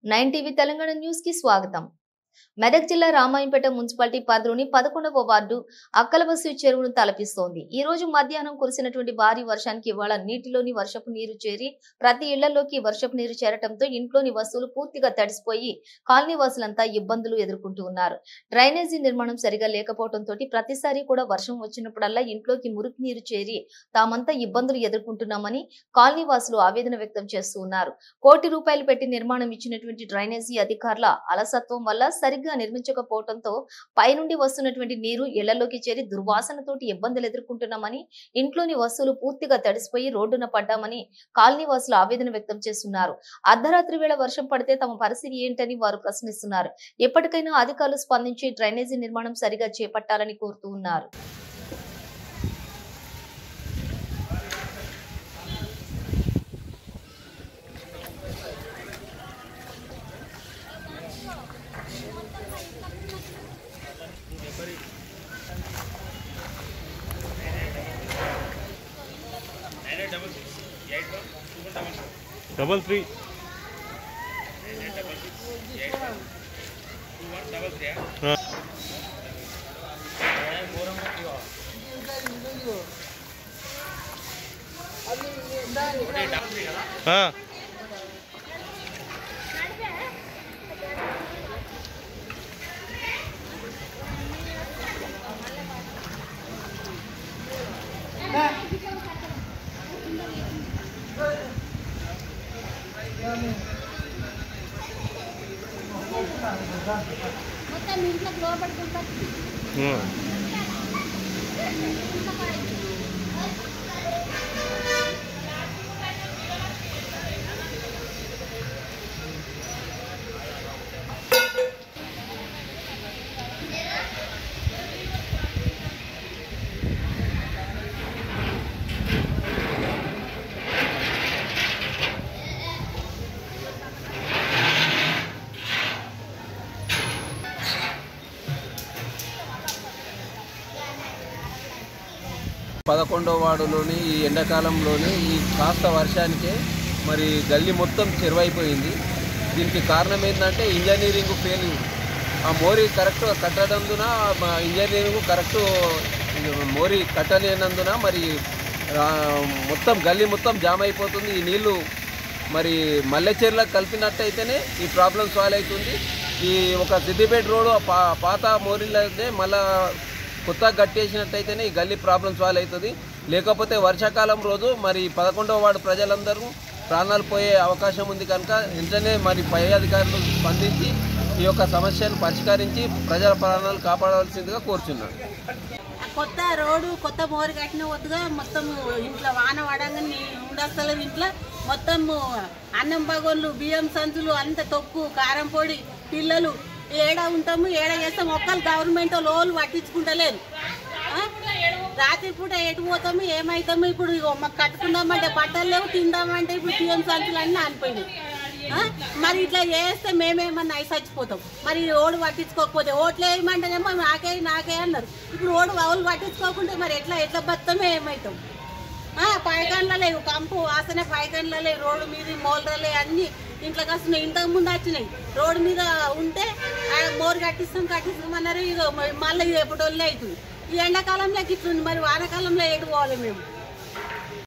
Nine TV Telangana news కి స్వాగతం మెదక్ జిల్లా రామాయంపేట మున్సిపాలిటీ పరిధిలోని పదకొండవ వార్డు అక్కలబస్సు చెరువును తలపిస్తోంది ఈ రోజు మధ్యాహ్నం కురిసినటువంటి భారీ వర్షానికి ఇవాళ నీటిలోని వర్షపు నీరు చేరి ప్రతి ఇళ్లలోకి వర్షపు నీరు చేరటంతో ఇంట్లోని వస్తువులు పూర్తిగా తడిసిపోయి కాలనీ వాసులంతా ఇబ్బందులు ఎదుర్కొంటూ ఉన్నారు డ్రైనేజీ నిర్మాణం సరిగా లేకపోవడంతో ప్రతిసారి కూడా వర్షం వచ్చినప్పుడల్లా ఇంట్లోకి మురికి నీరు చేరి తామంతా ఇబ్బందులు ఎదుర్కొంటున్నామని కాలనీ వాసులు ఆవేదన వ్యక్తం చేస్తూ ఉన్నారు కోటి రూపాయలు పెట్టి నిర్మాణం ఇచ్చినటువంటి డ్రైనేజీ అధికారుల అలసత్వం వల్ల సరిగ్గా నిర్మించకపోవడంతో పైనుండి వస్తున్నటువంటి నీరు ఇళ్లలోకి చేరి దుర్వాసనతోటి ఇబ్బందులు ఎదుర్కొంటున్నామని ఇంట్లోని వస్తువులు పూర్తిగా తడిసిపోయి రోడ్డున పడ్డామని కాలనీ వాసులు ఆవేదన వ్యక్తం చేస్తున్నారు అర్ధరాత్రి వేళ వర్షం పడితే తమ పరిస్థితి ఏంటని వారు ప్రశ్నిస్తున్నారు ఎప్పటికైనా అధికారులు స్పందించి డ్రైనేజీ నిర్మాణం సరిగా చేపట్టాలని కోరుతూ ఉన్నారు డబల్ త్రీ మొత్తం ఇంట్లోకి లోపడుకుంటా పదకొండో వార్డులోని ఈ ఎండాకాలంలోని ఈ కాస్త వర్షానికే మరి గల్లీ మొత్తం చెరువైపోయింది దీనికి కారణం ఏంటంటే ఇంజనీరింగ్ ఫెయిలింగ్ ఆ మోరీ కరెక్ట్ కట్టడందున మా ఇంజనీరింగ్ కరెక్ట్ మోరీ కట్టలేనందున మరి ఆ, మొత్తం గల్లీ మొత్తం జామ్ అయిపోతుంది ఈ నీళ్లు మరి మల్లెచెర్లకు కలిపినట్టయితేనే ఈ ప్రాబ్లం సాల్వ్ అవుతుంది ఈ ఒక సిద్దిపేట రోడ్డు ఆ పా పాత మోరీలనే మళ్ళా కొత్తగా కట్టేసినట్టయితేనే ఈ గల్లీ ప్రాబ్లం సాల్వ్ అవుతుంది లేకపోతే వర్షాకాలం రోజు మరి పదకొండవ వార్డు ప్రజలందరూ ప్రాణాలు పోయే అవకాశం ఉంది కనుక వెంటనే మరి పై అధికారులు స్పందించి ఈ యొక్క సమస్యను పరిష్కరించి ప్రజల ప్రాణాలు కాపాడవలసిందిగా కోరుచున్నాను ఆ కొత్త రోడ్డు కొత్త మోరు కట్టిన వద్దుగా మొత్తం ఇంట్లో వాన పడంగానే ఉండస్తలేదు ఇంట్లో మొత్తం అన్నం బగోళ్ళు బియ్యం సంచులు అంత తొక్కు కారం పొడి పిల్లలు ఏడ ఉంటాము ఏడ చేస్తాము ఒక్కరు గవర్నమెంట్ లోన్లు పట్టించుకుంటలేరు ఆ? రాత్రి పూట ఎటు పోతాము ఏమవుతాము ఇప్పుడు ఇగో మాకు కట్టుకుందామంటే బట్టలు లేవు తిందామంటే ఇప్పుడు బియ్యం సంచులు అన్నీ ఆనిపోయినాయి ఆ? మరి ఇట్లా చేస్తే మేమేమన్నా అయి చచ్చిపోతాం మరి ఈ ఓడు పట్టించుకోకపోతే ఓట్లు వేయమంటేనేమో నాకే నాకే అన్నారు ఇప్పుడు ఓడు వాళ్ళు పట్టించుకోకుంటే మరి ఎట్లా ఎట్లా బతామే ఏమవుతాం ఆ, పైకన్ల లేవు కంపు వాసన పైకన్ల లేవు రోడ్డు మీద మోలరలే అన్ని ఇంట్లోకి వస్తున్నాయి ఇంతకు ముందు వచ్చినాయి రోడ్డు మీద ఉంటే ఆ, మోరు కట్టిస్తాం కట్టిస్తాం అన్నారు ఇక మళ్ళీ ఎప్పుడు అవుతుంది ఈ ఎండాకాలంలో ఇట్లుంది మరి వానాకాలంలో ఎటు పోవాలి మేము